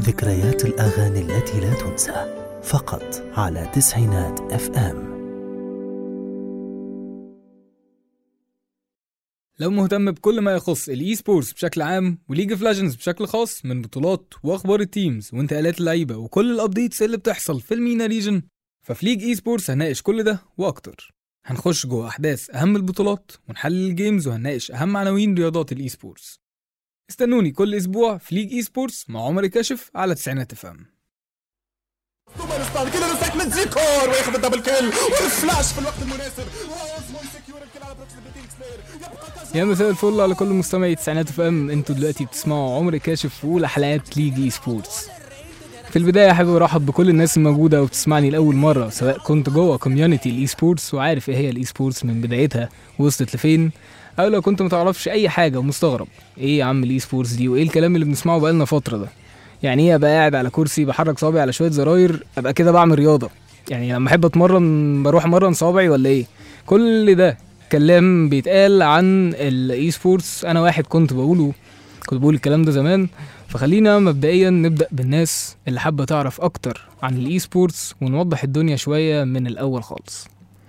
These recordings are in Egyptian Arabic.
ذكريات الأغاني التي لا تنسى فقط على تسعينات اف ام لو مهتم بكل ما يخص الاي سبورتس بشكل عام وليج اوف ليجندز بشكل خاص من بطولات واخبار التيمز وانتقالات اللعيبه وكل الابديتس اللي بتحصل في المينا ريجن ففي ليج اي سبورتس هنناقش كل ده واكتر هنخش جوه احداث اهم البطولات ونحلل الجيمز وهنناقش اهم عناوين رياضات الاي سبورتس استنوني كل اسبوع في ليج اي سبورتس مع عمر كاشف على تسعينات اف ام سوبر كده نستكمل زيكور وياخد الدبل كيل والفلاش في الوقت المناسب وأوزمو يسكيور الكيل على بروكسيميتي سلاير يبقى كاس يا مساء الفل على كل مستمعي تسعينات اف ام انتوا دلوقتي بتسمعوا عمر كاشف في اولى حلقات ليج اي سبورتس في البداية حابب ارحب بكل الناس الموجودة وبتسمعني لأول مرة سواء كنت جوه كوميونتي الاي سبورتس وعارف ايه هي الاي سبورتس من بدايتها وصلت لفين او لو كنت متعرفش اي حاجة ومستغرب ايه يا عم الاي سبورتس دي وايه الكلام اللي بنسمعه بقالنا فترة ده يعني ايه ابقى قاعد على كرسي بحرك صوابعي على شوية زراير ابقى كده بعمل رياضة يعني لما احب اتمرن بروح امرن صوابعي ولا ايه كل ده كلام بيتقال عن الاي سبورتس انا واحد كنت بقوله كنت بقول الكلام ده زمان فخلينا مبدئيا نبدا بالناس اللي حابه تعرف اكتر عن الاي سبورتس ونوضح الدنيا شويه من الاول خالص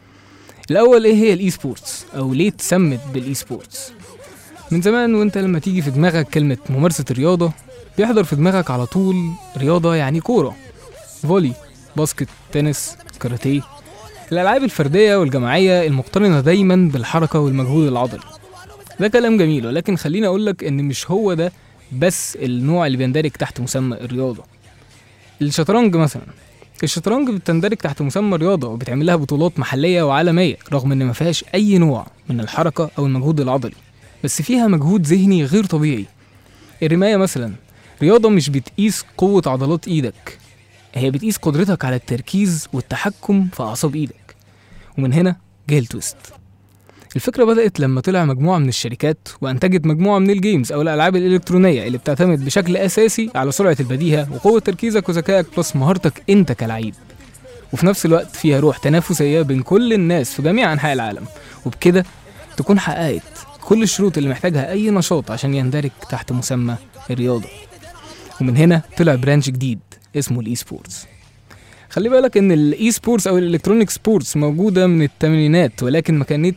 الاول ايه هي الاي سبورتس او ليه اتسمت بالاي سبورتس من زمان وانت لما تيجي في دماغك كلمه ممارسه الرياضه بيحضر في دماغك على طول رياضه يعني كوره فولي باسكت تنس كاراتيه الالعاب الفرديه والجماعيه المقترنه دايما بالحركه والمجهود العضلي ده كلام جميل ولكن خليني اقولك ان مش هو ده بس النوع اللي بيندرج تحت مسمى الرياضه الشطرنج مثلا الشطرنج بتندرج تحت مسمى الرياضه وبتعمل لها بطولات محليه وعالميه رغم ان ما فيهاش اي نوع من الحركه او المجهود العضلي بس فيها مجهود ذهني غير طبيعي الرمايه مثلا رياضه مش بتقيس قوه عضلات ايدك هي بتقيس قدرتك على التركيز والتحكم في اعصاب ايدك ومن هنا جه التويست الفكرة بدأت لما طلع مجموعة من الشركات وأنتجت مجموعة من الجيمز أو الألعاب الإلكترونية اللي بتعتمد بشكل أساسي على سرعة البديهة وقوة تركيزك وذكائك بلس مهارتك أنت كلعيب وفي نفس الوقت فيها روح تنافسية بين كل الناس في جميع أنحاء العالم وبكده تكون حققت كل الشروط اللي محتاجها أي نشاط عشان يندرج تحت مسمى الرياضة ومن هنا طلع برانش جديد اسمه الإي سبورتس خلي بالك ان الاي سبورتس او الالكترونيك سبورتس موجوده من الثمانينات ولكن ما كانتش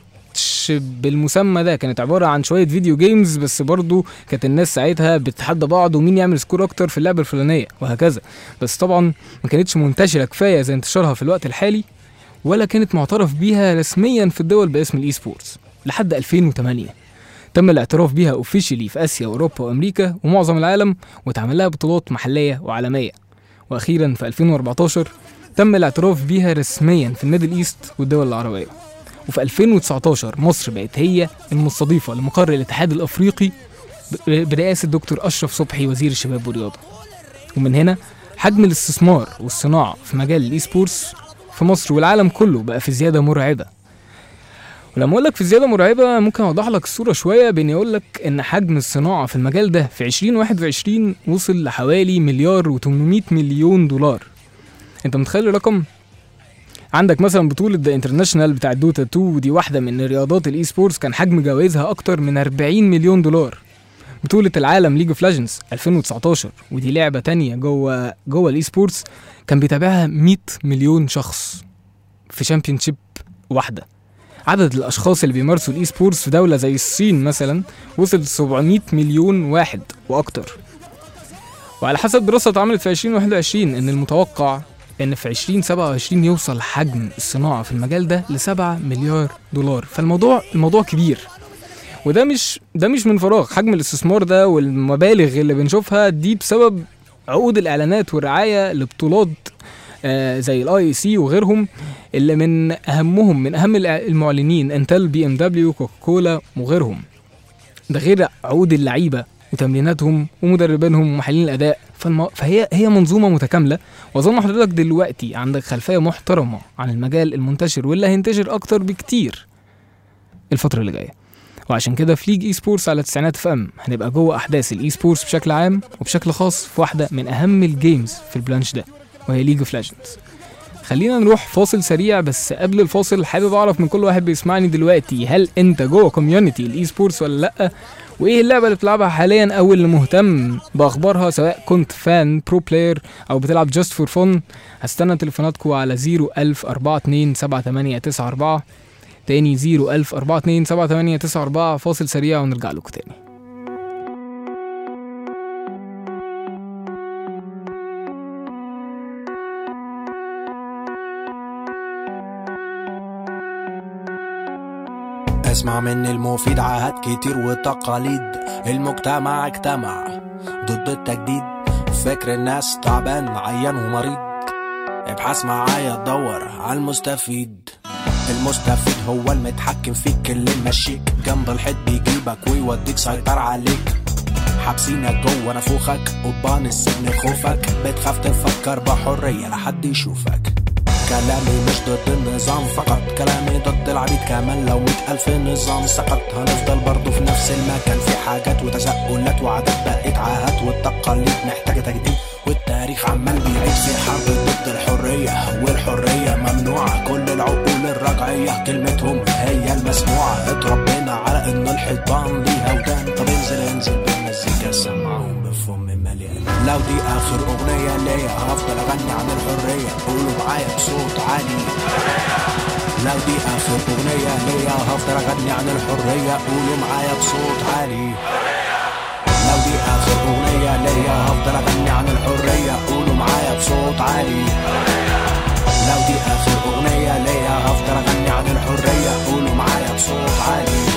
بالمسمى ده كانت عباره عن شويه فيديو جيمز بس برضو كانت الناس ساعتها بتتحدى بعض ومين يعمل سكور اكتر في اللعبه الفلانيه وهكذا بس طبعا ما كانتش منتشره كفايه زي انتشارها في الوقت الحالي ولا كانت معترف بيها رسميا في الدول باسم الاي سبورتس لحد 2008 تم الاعتراف بيها اوفيشلي في اسيا واوروبا وامريكا ومعظم العالم واتعمل لها بطولات محليه وعالميه واخيرا في 2014 تم الاعتراف بيها رسميا في الميدل ايست والدول العربيه وفي 2019 مصر بقت هي المستضيفه لمقر الاتحاد الافريقي ب- برئاسه دكتور اشرف صبحي وزير الشباب والرياضه ومن هنا حجم الاستثمار والصناعه في مجال الاي سبورتس في مصر والعالم كله بقى في زياده مرعبه ولما اقول لك في زياده مرعبه ممكن اوضح لك الصوره شويه باني اقول لك ان حجم الصناعه في المجال ده في 2021 وصل لحوالي مليار و800 مليون دولار انت متخيل الرقم عندك مثلا بطولة ذا انترناشونال بتاع دوتا 2 ودي واحدة من رياضات الاي سبورتس كان حجم جوائزها أكتر من 40 مليون دولار بطولة العالم ليج اوف ليجندز 2019 ودي لعبة تانية جوه جوه الاي سبورتس كان بيتابعها 100 مليون شخص في شامبيون شيب واحدة عدد الأشخاص اللي بيمارسوا الاي سبورتس في دولة زي الصين مثلا وصل ل 700 مليون واحد وأكتر وعلى حسب دراسة اتعملت في 2021 إن المتوقع إن في 2027 يوصل حجم الصناعة في المجال ده ل 7 مليار دولار فالموضوع الموضوع كبير وده مش ده مش من فراغ حجم الاستثمار ده والمبالغ اللي بنشوفها دي بسبب عقود الإعلانات والرعاية لبطولات آه زي الاي سي وغيرهم اللي من اهمهم من اهم الع- المعلنين انتل بي ام دبليو كوكاكولا وغيرهم ده غير عقود اللعيبه وتمريناتهم ومدربينهم ومحللين الاداء فالم... فهي هي منظومه متكامله واظن حضرتك دلوقتي عندك خلفيه محترمه عن المجال المنتشر واللي هينتشر اكتر بكتير الفتره اللي جايه وعشان كده في ليج اي سبورتس على تسعينات اف ام هنبقى جوه احداث الاي سبورتس بشكل عام وبشكل خاص في واحده من اهم الجيمز في البلانش ده وهي ليج اوف ليجندز خلينا نروح فاصل سريع بس قبل الفاصل حابب اعرف من كل واحد بيسمعني دلوقتي هل انت جوه كوميونتي الاي سبورتس ولا لا وايه اللعبه اللي بتلعبها حاليا او اللي مهتم باخبارها سواء كنت فان برو بلاير او بتلعب جاست فور فن هستنى تليفوناتكم على 01042 تاني 01042 فاصل سريع ونرجع لكم تاني اسمع مني المفيد عهد كتير وتقاليد المجتمع اجتمع ضد التجديد فكر الناس تعبان عيان ومريض ابحث معايا تدور على المستفيد المستفيد هو المتحكم فيك اللي ماشيك جنب الحيط بيجيبك ويوديك سيطر عليك حابسينك جوه نافوخك قضبان السجن خوفك بتخاف تفكر بحرية لحد يشوفك كلامي مش ضد النظام فقط كلامي ضد العبيد كمان لو مئة ألف نظام سقط هنفضل برضو في نفس المكان في حاجات وتساؤلات وعادات بقت عاهات والتقاليد محتاجة تجديد والتاريخ عمال بيعيد في حرب ضد الحرية والحرية ممنوعة كل العقول الرجعية كلمتهم هي المسموعة اتربينا على ان الحيطان ليها ودان طب انزل انزل بالمزيكا سمعهم بفم مليان لو دي اخر اغنية ليا هفضل اغني عن الحرية قولوا معايا بصوت عالي لو دي اخر اغنية ليا هفضل اغني عن الحرية قولوا معايا بصوت عالي لو دي اخر اغنية ليا هفضل اغني عن الحرية قولوا معايا بصوت عالي لو دي اخر اغنية ليا هفضل اغني عن الحرية قولوا معايا بصوت عالي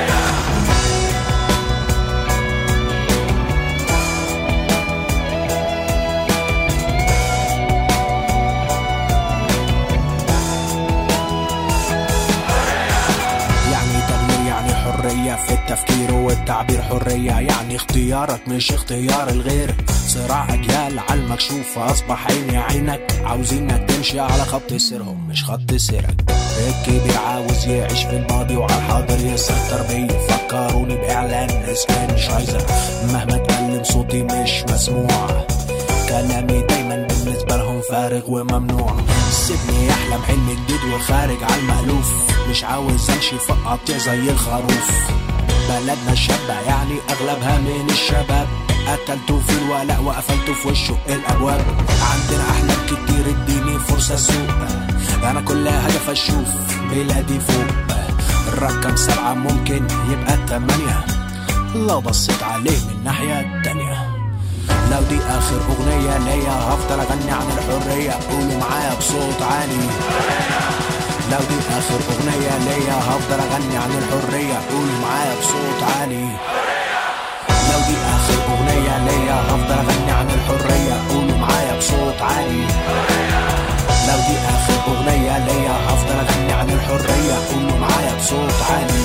يعني تغيير يعني حرية في التفكير والتعبير حرية يعني اختيارك مش اختيار الغير صراع أجيال على المكشوف أصبح عيني عينك عاوزينك تمشي على خط سيرهم مش خط سيرك الكبير عاوز يعيش في الماضي وعلى الحاضر يسيطر بيه فكروني بإعلان اسكان مش عايزة مهما اتكلم صوتي مش مسموع كلامي دايما بالنسبة لهم فارغ وممنوع سيبني احلم حلم جديد وخارج على المألوف مش عاوز امشي في قطيع زي الخروف بلدنا شابة يعني اغلبها من الشباب قتلته في الولاء وقفلته في وشه الابواب عندنا احلام كتير اديني فرصة اسوق انا كل هدف اشوف بلادي فوق الرقم سبعة ممكن يبقى تمانية لو بصيت عليه من الناحية التانية لو دي اخر اغنية ليا هفضل اغني عن الحرية قولوا معايا بصوت عالي لو دي اخر اغنية ليا هفضل اغني عن الحرية قولوا معايا بصوت عالي لو دي اخر اغنية ليا هفضل اغني عن الحرية قولوا معايا بصوت عالي لو دي اخر اغنية ليا هفضل اغني عن الحرية قولوا معايا بصوت عالي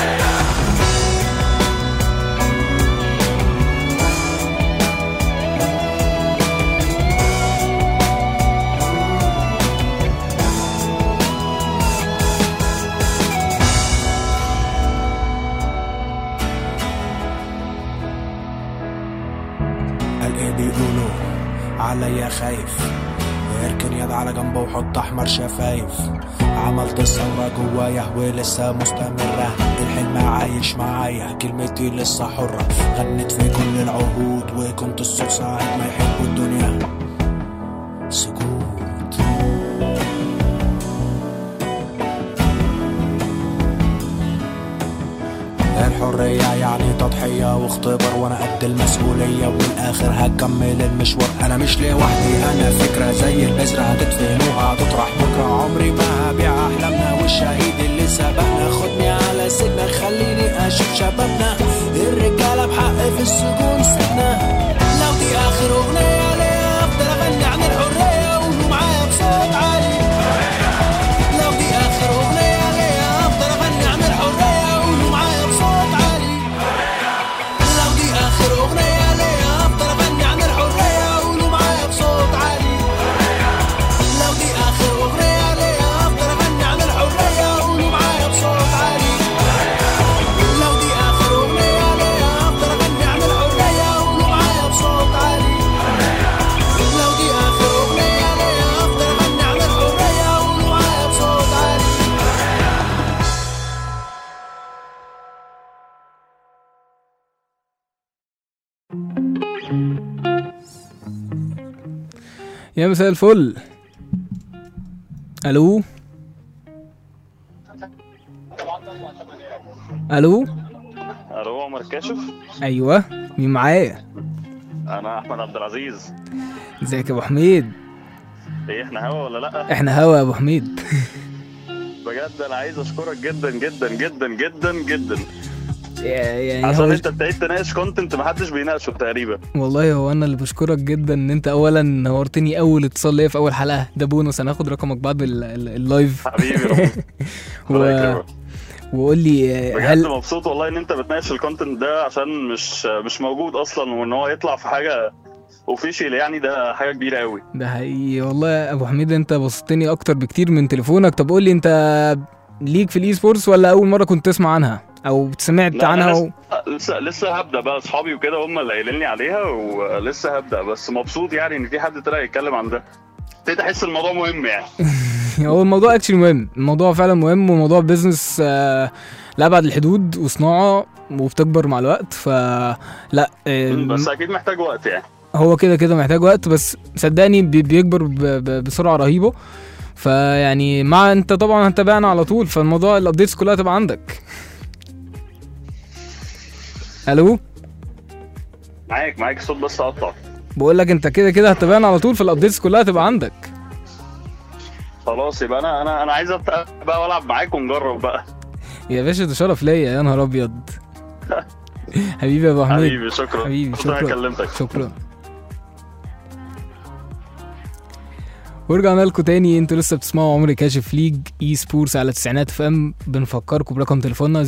قال ايه بيقولوا عليا خايف اركن يد على جنبه وحط احمر شفايف عملت ثورة جوايا ولسه مستمرة الحلم عايش معايا كلمتي لسه حرة غنت في كل العهود وكنت الصوت ساعة ما يحب الدنيا سكوت الحرية يعني تضحية واختبار وانا قد المسؤولية والاخر هكمل المشوار انا مش لوحدي انا فكرة زي البذرة هتدفنوها هتطرح بكرة عمري ما هبيع احلامنا والشهيد اللي سبقنا خدني على سجنك خليني اشوف شبابنا الرجالة بحق في السجون سجنا لو دي اخر اغنية ليا افضل اغني عن الحرية قولوا معايا بصوت عالي لو دي اخر اغنية ليا افضل اغني عن الحرية قولوا معايا بصوت عالي لو دي اخر اغنية ليا افضل اغني عن الحرية قولوا معايا بصوت عالي لو دي اخر اغنية ليا افضل اغني عن الحرية قولوا معايا بصوت عالي لو دي اخر اغنية ليا افضل اغني عن الحرية قولوا معايا يا مساء الفل الو الو الو عمر كاشف ايوه مين معايا انا احمد عبد العزيز ازيك يا ابو حميد ايه احنا هوا ولا لا احنا هوا يا ابو حميد بجد انا عايز اشكرك جدا جدا جدا جدا جدا يعني عشان هو انت ابتديت تناقش كونتنت محدش بيناقشه تقريبا والله هو انا اللي بشكرك جدا ان انت اولا نورتني اول اتصال ليا في اول حلقه ده بونص انا هاخد رقمك بعد ال- ال- اللايف حبيبي ربنا و... يكرمك. وقول لي آه، بجد هل مبسوط والله ان انت بتناقش الكونتنت ده عشان مش مش موجود اصلا وان هو يطلع في حاجه اوفيشال يعني ده حاجه كبيره قوي ده حقيقي والله يا ابو حميد انت بسطتني اكتر بكتير من تليفونك طب قول لي انت ليك في الاي سبورتس ولا اول مره كنت تسمع عنها او سمعت لا، عنها أنا و... لسه لسه هبدا بقى اصحابي وكده هم اللي قايلين لي عليها ولسه هبدا بس مبسوط يعني ان في حد طلع يتكلم عن ده ابتديت احس الموضوع مهم يعني هو الموضوع اكشلي مهم الموضوع فعلا مهم وموضوع بيزنس آه لابعد الحدود وصناعه وبتكبر مع الوقت فلا آه بس اكيد محتاج وقت يعني هو كده كده محتاج وقت بس صدقني بي- بيكبر ب- ب- بسرعه رهيبه فيعني مع انت طبعا هتتابعنا على طول فالموضوع الابديتس كلها تبقى عندك الو معاك معاك الصوت بس قطع بقول لك انت كده كده هتتابعنا على طول فالابديتس كلها تبقى عندك خلاص يبقى انا انا انا عايز ابدا بقى والعب معاك ونجرب بقى يا باشا ده شرف ليا يا نهار ابيض حبيبي يا ابو حميد حبيبي شكرا حبيبي مبسوط إن أنا شكرا كلمتك شكرا ورجعنا لكم تاني انتوا لسه بتسمعوا عمري كاشف ليج اي سبورتس على تسعينات اف ام بنفكركم برقم تليفوننا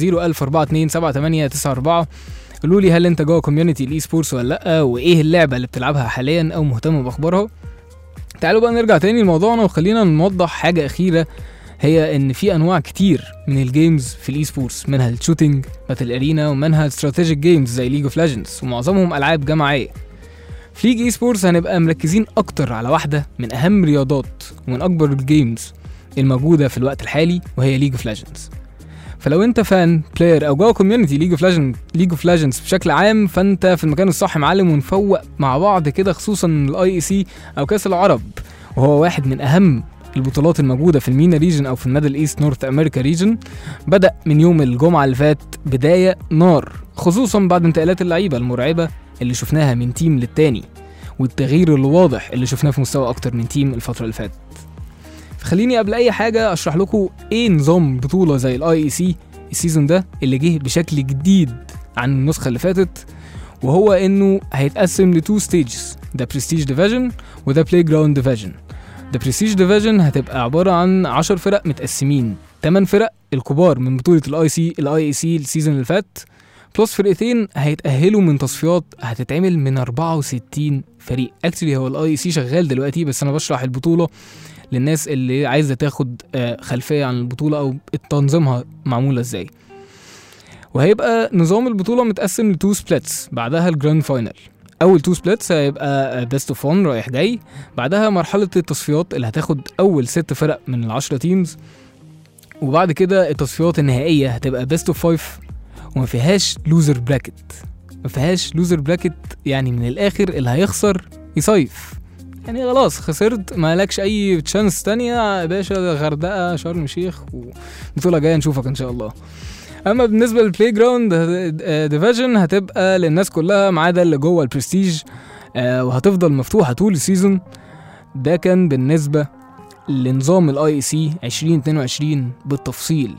01042 قولوا لي هل انت جوه كوميونتي الاي سبورتس ولا لا وايه اللعبه اللي بتلعبها حاليا او مهتم باخبارها تعالوا بقى نرجع تاني لموضوعنا وخلينا نوضح حاجه اخيره هي ان في انواع كتير من الجيمز في الاي سبورتس منها الشوتينج باتل ارينا ومنها استراتيجيك جيمز زي ليج اوف ليجندز ومعظمهم العاب جماعيه في ليج اي سبورتس هنبقى مركزين اكتر على واحده من اهم رياضات ومن اكبر الجيمز الموجوده في الوقت الحالي وهي ليج اوف ليجندز فلو انت فان بلاير او جوه كوميونتي ليج اوف ليجند ليج اوف ليجندز بشكل عام فانت في المكان الصح يا معلم ونفوق مع بعض كده خصوصا الاي اي سي او كاس العرب وهو واحد من اهم البطولات الموجودة في المينا ريجن أو في الميدل إيست نورث أمريكا ريجن بدأ من يوم الجمعة اللي فات بداية نار خصوصا بعد انتقالات اللعيبة المرعبة اللي شفناها من تيم للتاني والتغيير الواضح اللي شفناه في مستوى أكتر من تيم الفترة اللي فاتت فخليني قبل أي حاجة أشرح لكم إيه نظام بطولة زي الآي إي سي السيزون ده اللي جه بشكل جديد عن النسخة اللي فاتت وهو إنه هيتقسم لتو ستيجز ده برستيج ديفيجن وده بلاي جراوند ديفيجن ده برستيج ديفيجن هتبقى عبارة عن 10 فرق متقسمين 8 فرق الكبار من بطولة الاي سي الاي اي سي السيزون اللي فات بلس فرقتين هيتأهلوا من تصفيات هتتعمل من 64 فريق اكشلي هو الاي سي شغال دلوقتي بس انا بشرح البطولة للناس اللي عايزة تاخد آه، خلفية عن البطولة او تنظيمها معمولة ازاي وهيبقى نظام البطولة متقسم لتو سبليتس بعدها الجراند فاينل اول تو سبليتس هيبقى بيست اوف 1 رايح جاي بعدها مرحله التصفيات اللي هتاخد اول ست فرق من العشرة تيمز وبعد كده التصفيات النهائيه هتبقى بيست اوف 5 وما فيهاش لوزر براكت ما فيهاش لوزر براكت يعني من الاخر اللي هيخسر يصيف يعني خلاص خسرت ما لكش اي تشانس تانية يا باشا غردقه شرم الشيخ وبطوله جايه نشوفك ان شاء الله اما بالنسبه للبلاي جراوند ديفيجن هتبقى للناس كلها ما عدا اللي جوه البرستيج آه، وهتفضل مفتوحه طول السيزون ده كان بالنسبه لنظام الاي اي سي 2022 بالتفصيل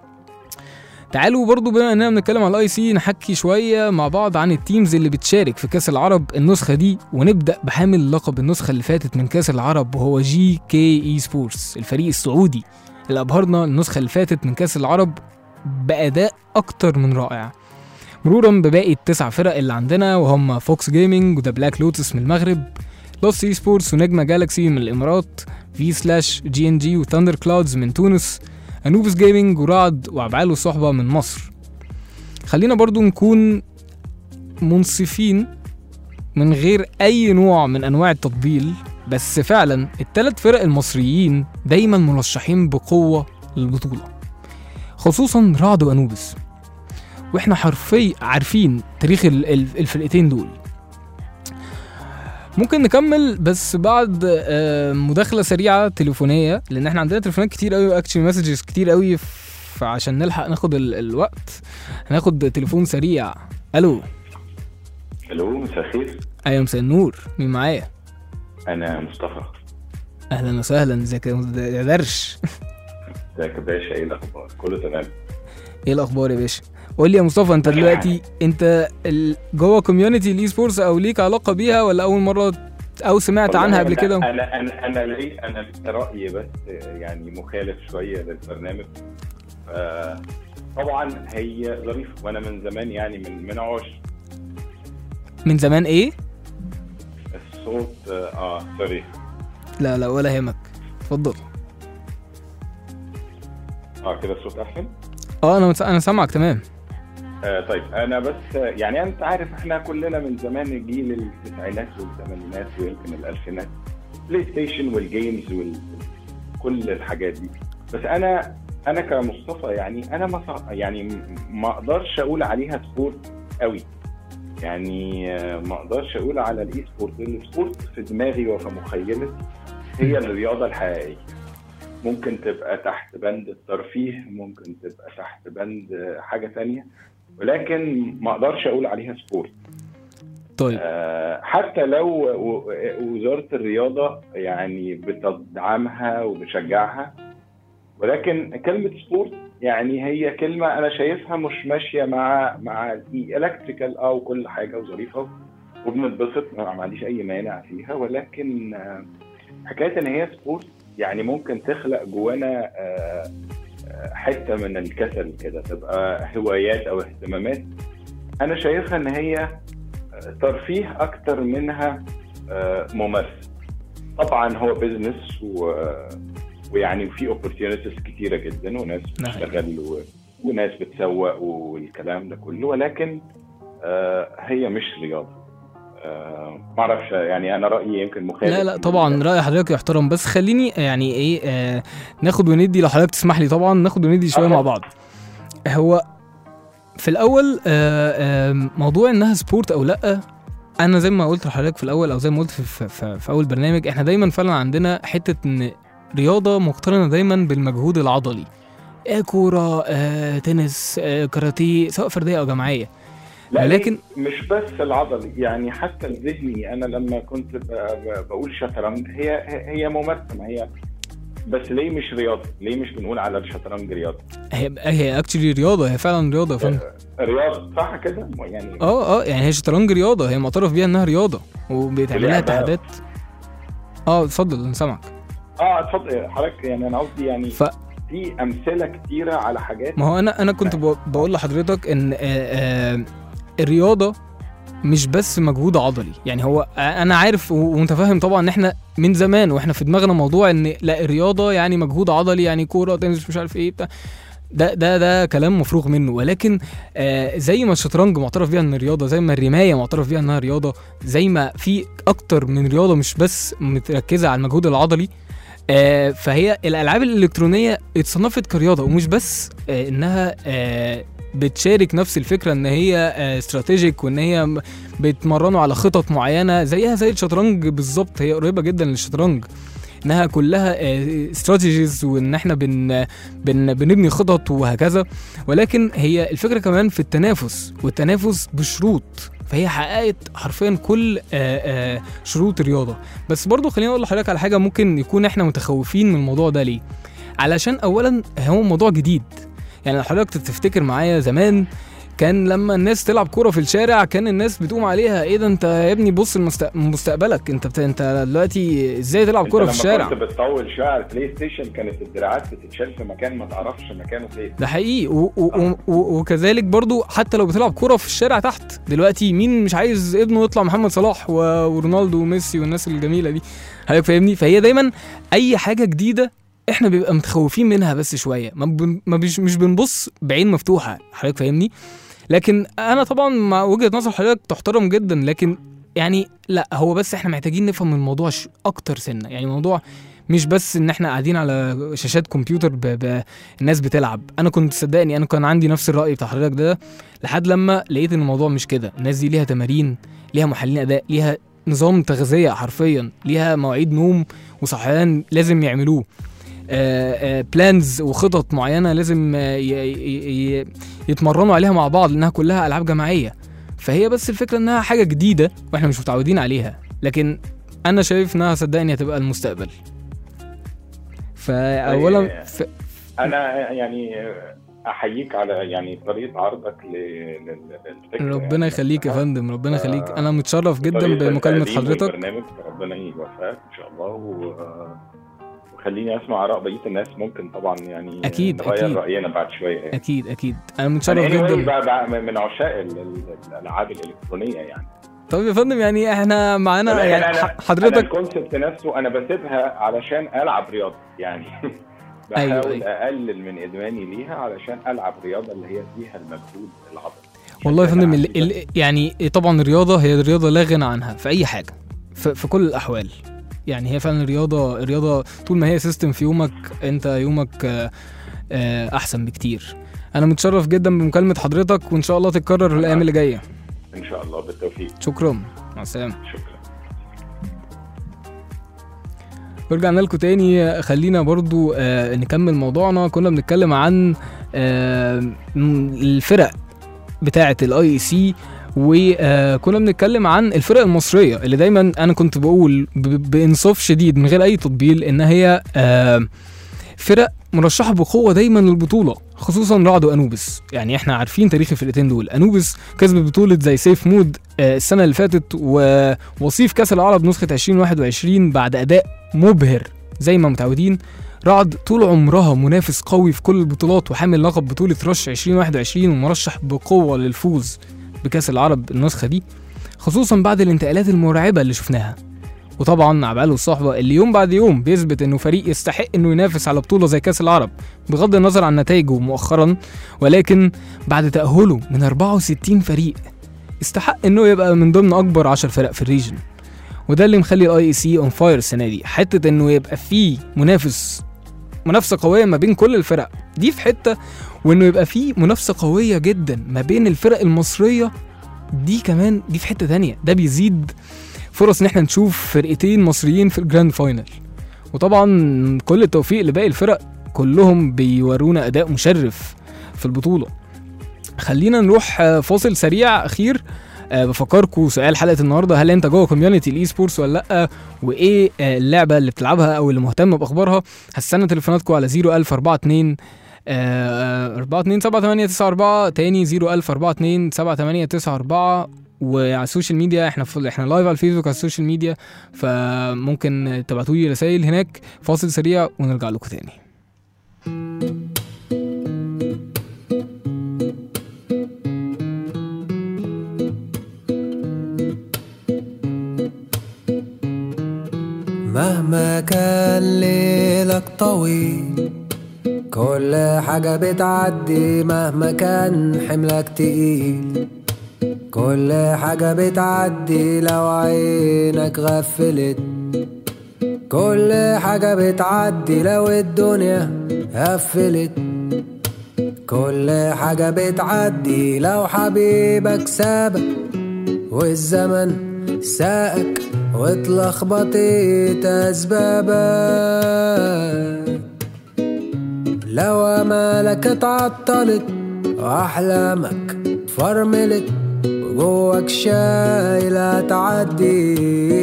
تعالوا برضو بما اننا بنتكلم على الاي سي نحكي شويه مع بعض عن التيمز اللي بتشارك في كاس العرب النسخه دي ونبدا بحامل لقب النسخه اللي فاتت من كاس العرب وهو جي كي اي سبورتس الفريق السعودي اللي ابهرنا النسخه اللي فاتت من كاس العرب بأداء أكتر من رائع مرورا بباقي التسع فرق اللي عندنا وهم فوكس جيمنج وذا بلاك لوتس من المغرب لوس اي سبورتس ونجمة جالاكسي من الإمارات في سلاش جي ان جي وثاندر كلاودز من تونس انوبس جيمنج ورعد وعبعال الصحبة من مصر خلينا برضو نكون منصفين من غير أي نوع من أنواع التطبيل بس فعلا التلات فرق المصريين دايما مرشحين بقوة للبطولة خصوصا رعد وانوبس واحنا حرفيا عارفين تاريخ ال- ال- الفرقتين دول ممكن نكمل بس بعد آه، مداخله سريعه تليفونيه لان احنا عندنا تليفونات كتير قوي واكشن مسجز كتير قوي فعشان نلحق ناخد ال- الوقت هناخد تليفون سريع الو الو مساء الخير ايوه مساء النور مين معايا انا مصطفى اهلا وسهلا ازيك يا درش ازيك يا باشا ايه الاخبار كله تمام ايه الاخبار يا باشا قول لي يا مصطفى انت دلوقتي انت ال- جوه كوميونتي الاي سبورتس او ليك علاقه بيها ولا اول مره او سمعت عنها قبل والله كده انا انا انا انا لي انا رايي بس يعني مخالف شويه للبرنامج آه، طبعا هي ظريفه وانا من زمان يعني من من عشر من زمان ايه الصوت اه آه، سوري لا لا ولا يهمك اتفضل اه كده الصوت احسن اه انا متس- انا سامعك تمام آه طيب انا بس آه، يعني انت عارف احنا كلنا من زمان جيل التسعينات والثمانينات ويمكن الالفينات بلاي ستيشن والجيمز وكل الحاجات دي بس انا انا كمصطفى يعني انا ما صع- يعني م- ما اقدرش اقول عليها سبورت قوي يعني آه، ما اقدرش اقول على الاي سبورت السبورت في دماغي وفي مخيلتي هي الرياضه الحقيقيه ممكن تبقى تحت بند الترفيه ممكن تبقى تحت بند آه، حاجه تانية ولكن ما اقدرش اقول عليها سبورت طيب آه، حتى لو و- وزاره الرياضه يعني بتدعمها وبتشجعها ولكن كلمه سبورت يعني هي كلمه انا شايفها مش ماشيه مع مع الالكتريكال اه وكل حاجه وظريفه وبنتبسط ما عنديش اي مانع فيها ولكن آه، حكايه ان هي سبورت يعني ممكن تخلق جوانا آه، آه، حته من الكسل كده تبقى هوايات او اهتمامات انا شايفها ان هي آه، ترفيه اكتر منها آه، ممارسه طبعا هو بيزنس و ويعني في اوبورتيونيتيز كتيره جدا وناس نعم. بتشتغل و... وناس بتسوق والكلام ده كله ولكن آه هي مش رياضه آه ما اعرفش يعني انا رايي يمكن مخالف لا لا طبعا راي حضرتك يحترم بس خليني يعني ايه آه ناخد وندي لو حضرتك تسمح لي طبعا ناخد وندي شويه آه. مع بعض هو في الاول آه آه موضوع انها سبورت او لا انا زي ما قلت لحضرتك في الاول او زي ما قلت في, في, في, في اول برنامج احنا دايما فعلا عندنا حته ان رياضه مقترنه دايما بالمجهود العضلي آه كوره آه تنس آه كاراتيه سواء فرديه او جماعيه لا ولكن- ليه؟ مش بس العضلي يعني حتى الذهني انا لما كنت ب... ب... بقول شطرنج هي هي ممارسه ما هي بس ليه مش رياضه؟ ليه مش بنقول على الشطرنج رياضه؟ هي هي اكشلي رياضه هي فعلا رياضه يا فندم رياضه صح كده؟ يعني اه اه يعني هي شطرنج رياضه هي معترف بيها انها رياضه وبيتعمل لها ولعبة. اتحادات اه اتفضل انا سامعك اه اتفضل حضرتك يعني انا قصدي يعني ف في امثله كتيره على حاجات ما هو انا انا كنت بق- بقول لحضرتك ان آه آه الرياضه مش بس مجهود عضلي يعني هو آه، انا عارف و- ومتفهم طبعا ان احنا من زمان واحنا في دماغنا موضوع ان لا الرياضه يعني مجهود عضلي يعني كوره تنس مش عارف ايه بتاع ده ده ده كلام مفروغ منه ولكن آه زي ما الشطرنج معترف بيها انها رياضه زي ما الرمايه معترف بيها انها رياضه زي ما في اكتر من رياضه مش بس متركزه على المجهود العضلي آه فهي الالعاب الالكترونيه اتصنفت كرياضه ومش بس آه انها آه بتشارك نفس الفكره ان هي استراتيجيك وان هي م- بيتمرنوا على خطط معينه زيها زي الشطرنج بالظبط هي قريبه جدا للشطرنج انها كلها استراتيجيز وان احنا بن بن بنبني خطط وهكذا ولكن هي الفكره كمان في التنافس والتنافس بشروط فهي حققت حرفيا كل آه، آه، شروط الرياضه بس برضو خليني اقول لحضرتك على حاجه ممكن يكون احنا متخوفين من الموضوع ده ليه علشان اولا هو موضوع جديد يعني لو حضرتك تفتكر معايا زمان كان لما الناس تلعب كوره في الشارع كان الناس بتقوم عليها ايه ده انت يا ابني بص لمست- مستقبلك انت بت... انت دلوقتي ازاي تلعب انت كوره في لما الشارع كنت بتطول شويه على البلاي ستيشن كانت الدراعات بتتشال في مكان ما تعرفش مكانه فين ده حقيقي و- و- و- و- وكذلك برضو حتى لو بتلعب كوره في الشارع تحت دلوقتي مين مش عايز ابنه يطلع محمد صلاح و- ورونالدو وميسي والناس الجميله دي حضرتك فاهمني فهي دايما اي حاجه جديده احنا بيبقى متخوفين منها بس شويه ما, بن... ما بيش... مش بنبص بعين مفتوحه حضرتك فاهمني لكن انا طبعا مع وجهه نظر حضرتك تحترم جدا لكن يعني لا هو بس احنا محتاجين نفهم الموضوع ش... اكتر سنه يعني الموضوع مش بس ان احنا قاعدين على شاشات كمبيوتر ب... ب... الناس بتلعب انا كنت صدقني انا كان عندي نفس الراي بتاع حضرتك ده لحد لما لقيت ان الموضوع مش كده الناس دي ليها تمارين ليها محللين اداء ليها نظام تغذيه حرفيا ليها مواعيد نوم وصحيان لازم يعملوه بلانز وخطط معينه لازم آه، ي- ي- ي- يتمرنوا عليها مع بعض لانها كلها العاب جماعيه فهي بس الفكره انها حاجه جديده واحنا مش متعودين عليها لكن انا شايف انها صدقني هتبقى المستقبل فاولا ف... انا يعني احييك على يعني طريقه عرضك ل- لل- للفكره ربنا يعني يخليك يا نفسها. فندم ربنا آه، يخليك انا متشرف جدا طريقة بمكالمه التقديم حضرتك والبرنامج ربنا يوفقك ان شاء الله و... وخليني اسمع اراء بقيه الناس ممكن طبعا يعني أكيد، نغير أكيد. راينا بعد شويه يعني اكيد اكيد انا متشرف أنا anyway جدا بقى بقى من عشاق ال- ال- الالعاب الالكترونيه يعني طب يا فندم يعني احنا معانا ولكن يعني أنا- ح- انا حضرتك الكونسبت نفسه انا بسيبها علشان العب رياضه يعني بحاول أيوة، أيوة أيوة. اقلل من ادماني ليها علشان العب رياضه اللي هي فيها المجهود العضلي والله يا عشان فندم ألعب ال- ال- يعني طبعا الرياضه هي الرياضه لا غنى عنها في اي حاجه في, في كل الاحوال يعني هي فعلا الرياضه الرياضه طول ما هي سيستم في يومك انت يومك آه، آه، احسن بكتير انا متشرف جدا بمكالمه حضرتك وان شاء الله تتكرر الايام اللي جايه ان شاء الله بالتوفيق شكرا مع السلامه شكرا ورجعنا لكم تاني خلينا برضو آه نكمل موضوعنا كنا بنتكلم عن آه م- الفرق بتاعة الاي سي وكنا بنتكلم عن الفرق المصرية اللي دايما انا كنت بقول ب- بانصاف شديد من غير اي تطبيل ان هي آه فرق مرشحة بقوة دايما للبطولة خصوصا رعد وانوبس يعني احنا عارفين تاريخ الفرقتين دول انوبس كسبت بطولة زي سيف مود آه السنة اللي فاتت ووصيف كاس العرب نسخة 2021 بعد اداء مبهر زي ما متعودين رعد طول عمرها منافس قوي في كل البطولات وحامل لقب بطولة رش 2021 ومرشح بقوة للفوز بكأس العرب النسخة دي خصوصا بعد الانتقالات المرعبة اللي شفناها وطبعا عبقاله الصحبة اللي يوم بعد يوم بيثبت انه فريق يستحق انه ينافس على بطولة زي كأس العرب بغض النظر عن نتائجه مؤخرا ولكن بعد تأهله من 64 فريق استحق انه يبقى من ضمن اكبر 10 فرق في الريجن وده اللي مخلي الاي اي سي اون فاير السنه دي حته انه يبقى فيه منافس منافسه قويه ما بين كل الفرق دي في حته وانه يبقى فيه منافسه قويه جدا ما بين الفرق المصريه دي كمان دي في حته تانية ده بيزيد فرص ان احنا نشوف فرقتين مصريين في الجراند فاينل وطبعا كل التوفيق لباقي الفرق كلهم بيورونا اداء مشرف في البطوله خلينا نروح آه، فاصل سريع اخير أه بفكركم سؤال حلقه النهارده هل انت جوه كوميونتي الاي سبورتس ولا لا وايه آه، اللعبه اللي بتلعبها او اللي مهتم باخبارها هستنى تليفوناتكم على 01042 42 7894 تاني 01042 7894 وعلى السوشيال ميديا احنا في احنا لايف على الفيسبوك على السوشيال ميديا فممكن تبعتوا لي رسائل هناك فاصل سريع ونرجع لكم تاني مهما كان ليلك طويل كل حاجة بتعدي مهما كان حملك تقيل كل حاجة بتعدي لو عينك غفلت كل حاجة بتعدي لو الدنيا قفلت كل حاجة بتعدي لو حبيبك سابك والزمن ساقك واتلخبطت أسبابك لو أمالك اتعطلت وأحلامك فرملت وجواك شايلة تعدي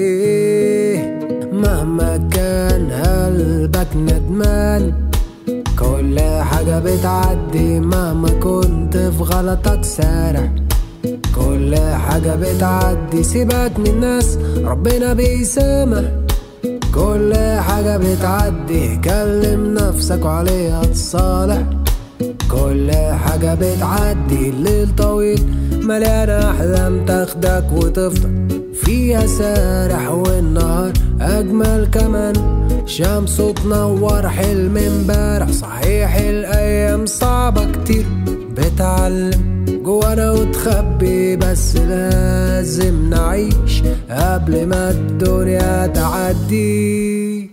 مهما كان قلبك ندمان كل حاجة بتعدي مهما كنت في غلطك سارح كل حاجة بتعدي سيبك من الناس ربنا بيسامح كل حاجة بتعدي كلم نفسك وعليها تصالح كل حاجة بتعدي الليل طويل مليانة أحلام تاخدك وتفضل فيها سارح والنهار أجمل كمان شمس تنور حلم امبارح صحيح الأيام صعبة كتير بتعلم جوانا وتخبي بس لازم نعيش قبل ما الدنيا تعدي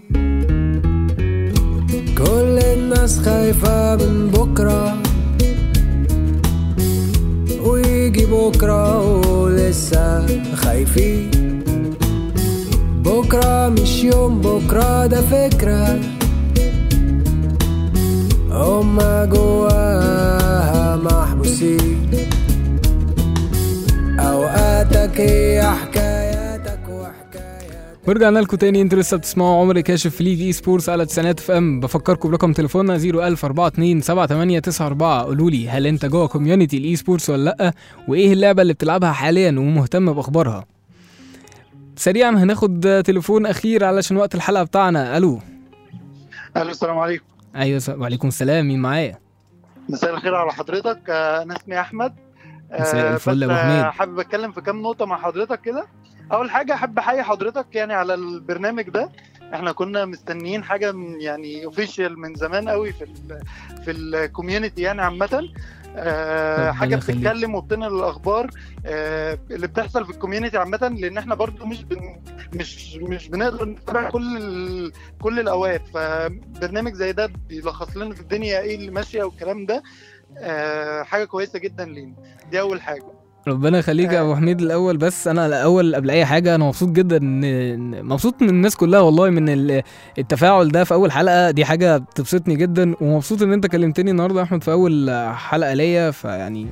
كل الناس خايفة من بكرة ويجي بكرة ولسه خايفين بكرة مش يوم بكرة ده فكرة هما جواها محبوسين أوقاتك هي حكاياتك وحكاياتك ورجعنا لكم تاني انتوا لسه بتسمعوا عمري كاشف في ليج اي سبورتس على تسعينات اف ام بفكركم برقم تليفوننا 010427894 قولوا لي هل انت جوه كوميونتي الاي سبورتس ولا لا وايه اللعبه اللي بتلعبها حاليا ومهتم باخبارها سريعا هناخد تليفون اخير علشان وقت الحلقه بتاعنا الو الو السلام عليكم ايوه س- وعليكم السلام مين معايا مساء الخير على حضرتك آه، انا اسمي احمد آه، مساء الفل يا بس أبو آه، حميد. حابب اتكلم في كام نقطه مع حضرتك كده اول حاجه احب احيي حضرتك يعني على البرنامج ده احنا كنا مستنيين حاجه من يعني اوفيشال من زمان قوي في ال في الكوميونتي يعني عامه آه ربنا حاجه يخليك. بتتكلم وبتنقل الاخبار آه اللي بتحصل في الكوميونتي عامه لان احنا برضو مش بن مش مش بنقدر نتابع كل ال كل الاوقات فبرنامج زي ده بيلخص لنا في الدنيا ايه اللي ماشيه والكلام ده آه حاجه كويسه جدا لينا دي اول حاجه ربنا يخليك يا آه. ابو حميد الاول بس انا الاول قبل اي حاجه انا مبسوط جدا ان إن- مبسوط من الناس كلها والله من ال- التفاعل ده في اول حلقه دي حاجه بتبسطني جدا ومبسوط ان انت كلمتني النهارده يا احمد في اول حلقه ليا فيعني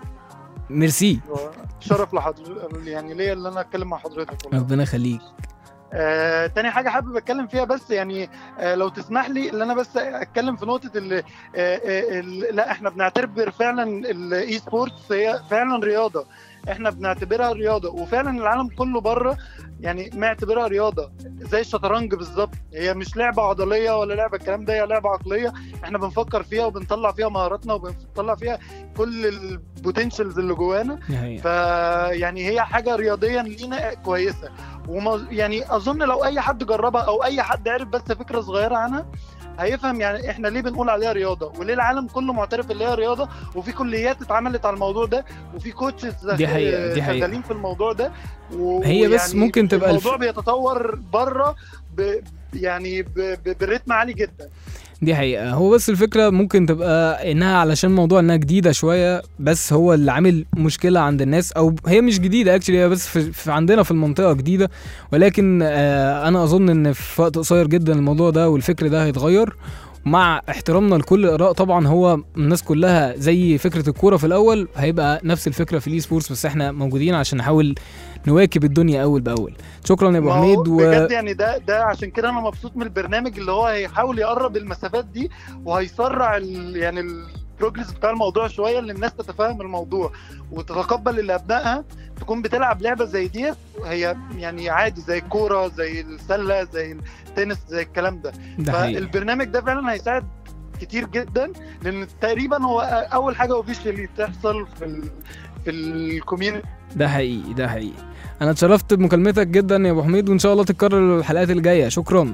ميرسي شرف لحضرتك يعني ليا اللي انا اتكلم مع حضرتك والله ربنا يخليك آه، تاني حاجة حابب اتكلم فيها بس يعني آه، لو تسمح لي ان انا بس اتكلم في نقطة ال آه، آه، ال- لا احنا بنعتبر فعلا الاي سبورتس هي فعلا رياضة احنا بنعتبرها رياضة وفعلا العالم كله بره يعني معتبرها رياضة زي الشطرنج بالظبط هي مش لعبة عضلية ولا لعبة الكلام ده هي لعبة عقلية احنا بنفكر فيها وبنطلع فيها مهاراتنا وبنطلع فيها كل البوتنشالز اللي جوانا دي حقيقة. فيعني هي حاجه رياضيا لينا كويسه وما يعني اظن لو اي حد جربها او اي حد عرف بس فكره صغيره عنها هيفهم يعني احنا ليه بنقول عليها رياضه وليه العالم كله معترف ان هي رياضه وفي كليات اتعملت على الموضوع ده وفي كوتشز دي حقيقة، دي حقيقة. شغالين في الموضوع ده و- هي بس ويعني ممكن تبقى الف- الموضوع بيتطور بره ب... يعني ب... ب... برتم عالي جدا دي حقيقة هو بس الفكرة ممكن تبقى انها علشان موضوع انها جديدة شوية بس هو اللي عامل مشكلة عند الناس او هي مش جديدة اكشلي هي بس في, في عندنا في المنطقة جديدة ولكن آه انا اظن ان في وقت قصير جدا الموضوع ده والفكر ده هيتغير مع احترامنا لكل الاراء طبعا هو الناس كلها زي فكره الكوره في الاول هيبقى نفس الفكره في الاي سبورتس بس احنا موجودين عشان نحاول نواكب الدنيا اول باول شكرا يا ابو ما هو حميد و... بجد يعني ده ده عشان كده انا مبسوط من البرنامج اللي هو هيحاول يقرب المسافات دي وهيسرع ال يعني البروجرس بتاع الموضوع شويه ان الناس تتفهم الموضوع وتتقبل اللي ابنائها تكون بتلعب لعبه زي ديت هي يعني عادي زي الكوره زي السله زي التنس زي الكلام ده ده حقيقي فالبرنامج ده فعلا هيساعد كتير جدا لان تقريبا هو اول حاجه اوفيشالي تحصل في ال في الكوميونتي ده حقيقي ده حقيقي انا اتشرفت بمكالمتك جدا يا ابو حميد وان شاء الله تتكرر الحلقات الجايه شكرا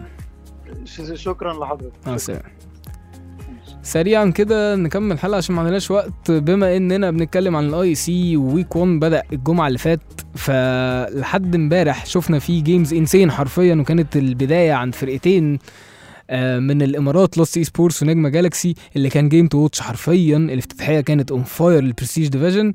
شكرا لحضرتك مع السلامه سريعا كده نكمل الحلقه عشان ما عندناش وقت بما اننا بنتكلم عن الاي سي ويك 1 بدا الجمعه اللي فات فلحد امبارح شفنا فيه جيمز انسين حرفيا وكانت البدايه عند فرقتين آه، من الامارات لوست اي سبورتس ونجمه جالاكسي اللي كان جيم تو واتش حرفيا الافتتاحيه كانت اون فاير للبرستيج ديفيجن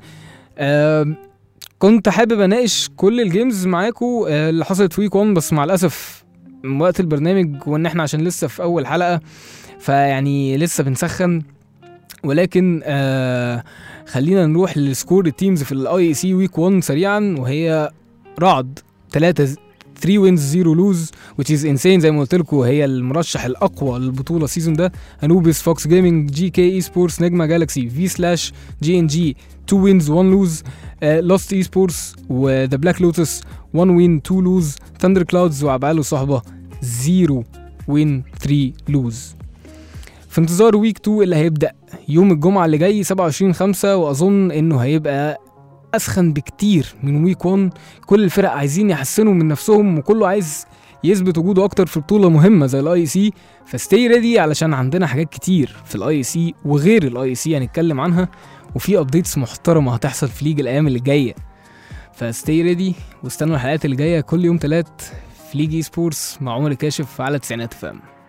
كنت حابب اناقش كل الجيمز معاكم آه، اللي حصلت في ويك 1 بس مع الاسف من وقت البرنامج وان احنا عشان لسه في اول حلقه فيعني لسه بنسخن ولكن آه خلينا نروح لسكور التيمز في الاي سي ويك 1 سريعا وهي رعد 3 3 وينز 0 لوز which is insane زي ما قلت لكم هي المرشح الاقوى للبطوله السيزون ده انوبيس فوكس جيمنج جي كي اي سبورتس نجمه جالاكسي في سلاش جي ان جي 2 وينز 1 لوز لوست اي سبورتس وذا بلاك لوتس 1 وين 2 لوز ثاندر كلاودز وعبعال وصحبه 0 وين 3 لوز في انتظار ويك 2 اللي هيبدا يوم الجمعه اللي جاي 27 5 واظن انه هيبقى اسخن بكتير من ويك 1 كل الفرق عايزين يحسنوا من نفسهم وكله عايز يثبت وجوده اكتر في بطوله مهمه زي الاي سي فستي ريدي علشان عندنا حاجات كتير في الاي سي وغير الاي سي هنتكلم عنها وفي ابديتس محترمه هتحصل في ليج الايام اللي جايه فستي ريدي واستنوا الحلقات اللي جايه كل يوم تلات في ليج اي سبورتس مع عمر كاشف على تسعينات فام